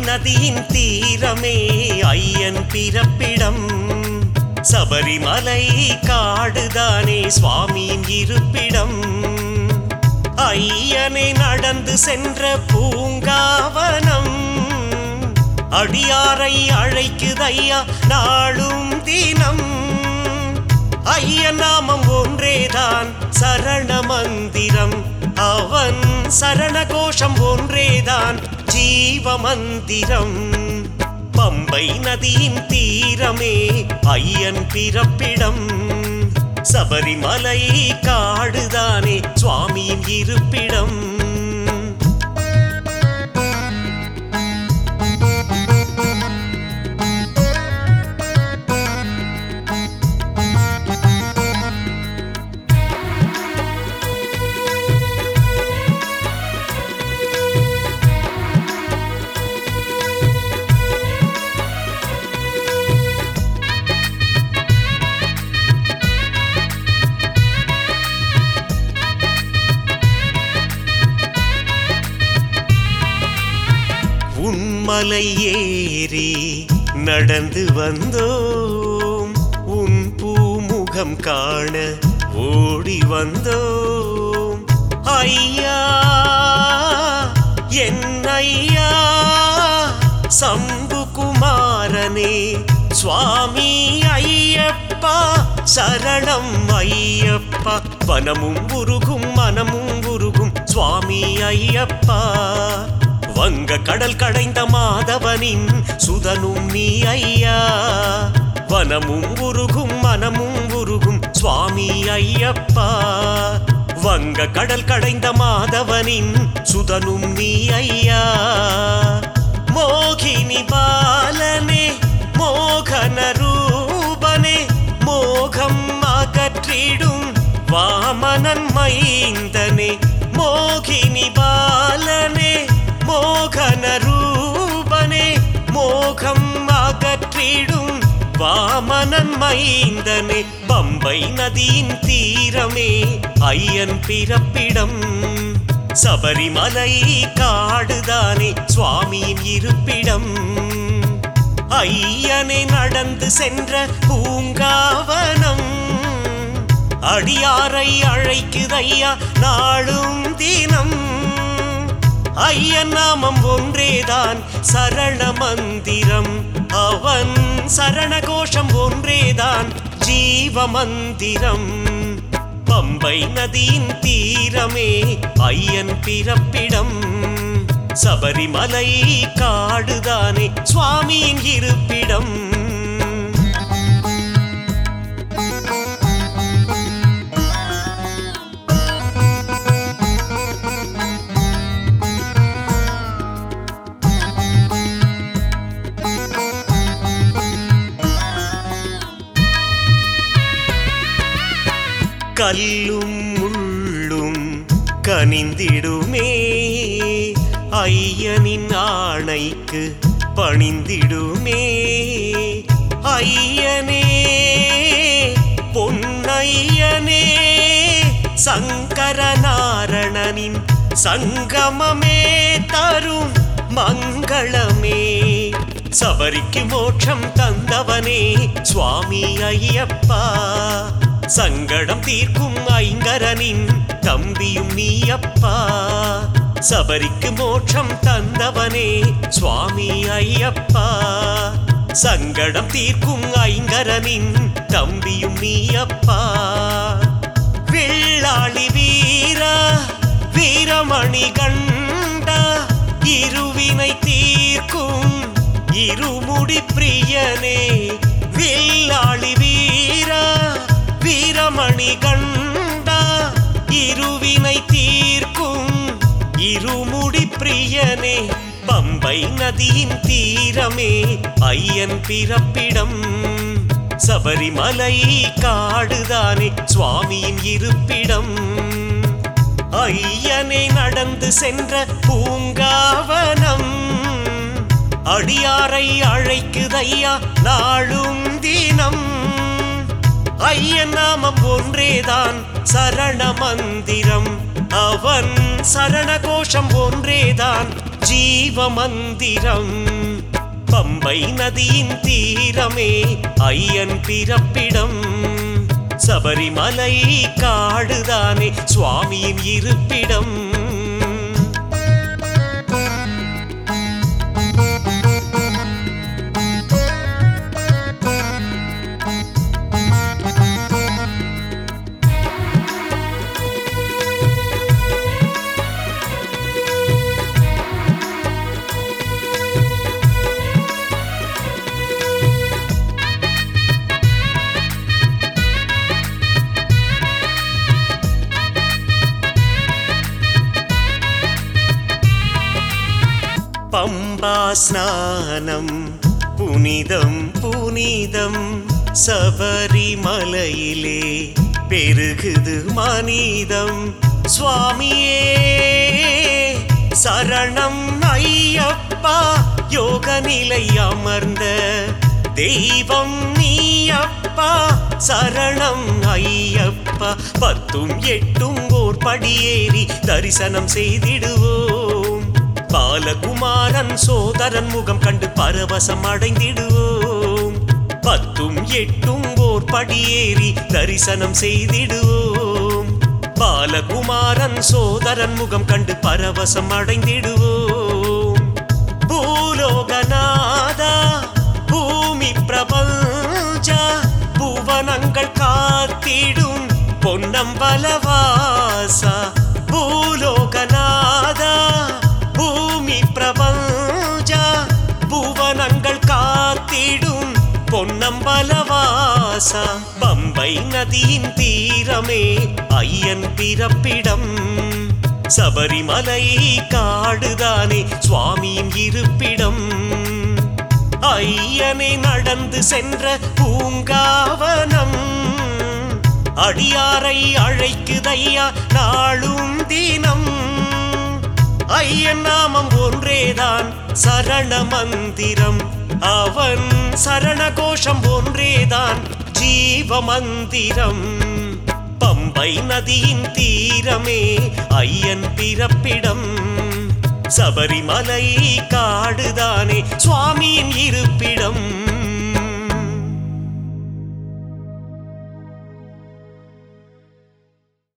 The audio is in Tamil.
நதியின் தீரமே ஐயன் பிறப்பிடம் சபரிமலை காடுதானே சுவாமியின் இருப்பிடம் ஐயனை நடந்து சென்ற பூங்காவனம் அடியாரை அழைக்குதையா நாளும் தினம் ஐயன் நாமம் ஒன்றேதான் சரண மந்திரம் அவன் சரண கோஷம் ஒன்றேதான் ஜீவ மந்திரம் பம்பை நதியின் தீரமே ஐயன் பிறப்பிடம் சபரிமலை காடுதானே சுவாமியின் இருப்பிடம் உன்மலை ஏறி நடந்து வந்தோம் உன் பூமுகம் காண ஓடி வந்தோம் ஐயா என் ஐயா சம்பு குமாரனே சுவாமி ஐயப்பா சரணம் ஐயப்பா வனமும் உருகும் மனமும் உருகும் சுவாமி ஐயப்பா வங்க கடல் கடைந்த மாதவனின் சுதனும் நீ ஐயா வனமும் உருகும் மனமும் உருகும் சுவாமி ஐயப்பா வங்க கடல் கடைந்த மாதவனின் சுதனும் நீ ஐயா மோகினி பாலனே மோகன ரூபனே மோகம் அகற்றிடும் வாமனன் மைந்தனே மோகினி பாலனே மோகன ரூபனே மோகம் அகற்றிடும் வாமனன் மைந்தனே பம்பை நதியின் தீரமே ஐயன் பிறப்பிடம் சபரிமலை காடுதானே சுவாமியின் இருப்பிடம் ஐயனை நடந்து சென்ற பூங்காவனம் அடியாரை அழைக்குதையா நாளும் தினம் ஐயன் நாமம் ஒன்றேதான் சரண மந்திரம் அவன் சரண கோஷம் ஒன்றேதான் ஜீவ மந்திரம் பம்பை நதியின் தீரமே ஐயன் பிறப்பிடம் சபரிமலை காடுதானே சுவாமியின் இருப்பிடம் கல்லும் முள்ளும் கனிந்திடுமே ஐயனின் ஆணைக்கு பணிந்திடுமே ஐயனே பொன்னையனே சங்கரநாரணனின் சங்கமமே தரும் மங்களமே சபரிக்கு மோட்சம் தந்தவனே சுவாமி ஐயப்பா சங்கடம் தீர்க்கும் ஐங்கரனின் தம்பியும் நீயப்பா சபரிக்கு மோட்சம் தந்தவனே சுவாமி ஐயப்பா சங்கடம் தீர்க்கும் ஐங்கரனின் தம்பியும் நீயப்பா வெள்ளாளி வீரா வீரமணி கண்டா இருவினை தீர்க்கும் இருமுடி பிரியனே வில்லாளி வீரா வீரமணி கண்டா இருவினை தீர்க்கும் இருமுடி பிரியனே பம்பை நதியின் தீரமே ஐயன் பிறப்பிடம் சபரிமலை காடுதானே சுவாமியின் இருப்பிடம் ஐயனை நடந்து சென்ற பூங்காவனம் அடியாரை அழைக்குதையா நாளும் தினம் ஐயன் நாமம் ஒன்றேதான் சரண மந்திரம் அவன் சரண கோஷம் ஒன்றேதான் ஜீவ மந்திரம் பம்பை நதியின் தீரமே ஐயன் பிறப்பிடம் சபரிமலை காடுதானே சுவாமியின் இருப்பிடம் பம்பா ஸ்நானம் புனிதம் புனிதம் சபரிமலையிலே பெருகுது மனிதம் சுவாமியே சரணம் ஐயப்பா யோக நிலை அமர்ந்த தெய்வம் நீயப்பா சரணம் ஐயப்பா பத்தும் எட்டும் ஓர் படியேறி தரிசனம் செய்திடுவோம் பாலகுமாரன் சோதரன் முகம் கண்டு பரவசம் அடைந்திடுவோம் பத்தும் எட்டும் ஓர் படியேறி தரிசனம் செய்திடுவோம் பாலகுமாரன் சோதரன் முகம் கண்டு பரவசம் அடைந்திடுவோம் பூலோகநாதா பூமி பிரபஞ்ச புவனங்கள் காத்திடும் பொன்னம்பலவாசா பூலோகநாதா பூமி பிரபஞ்ச புவனங்கள் காத்திடும் பொன்னம்பலவாசா பம்பை நதியின் தீரமே ஐயன் பிறப்பிடம் சபரிமலை காடுதானே சுவாமியின் இருப்பிடம் ஐயனை நடந்து சென்ற பூங்காவனம் அடியாரை அழைக்குதையா நாளும் தினம் ஐயன் நாமம் ஒன்றேதான் சரண மந்திரம் அவன் சரண கோஷம் ஒன்றேதான் ஜீவ மந்திரம் பம்பை நதியின் தீரமே ஐயன் பிறப்பிடம் சபரிமலை காடுதானே சுவாமியின் இருப்பிடம்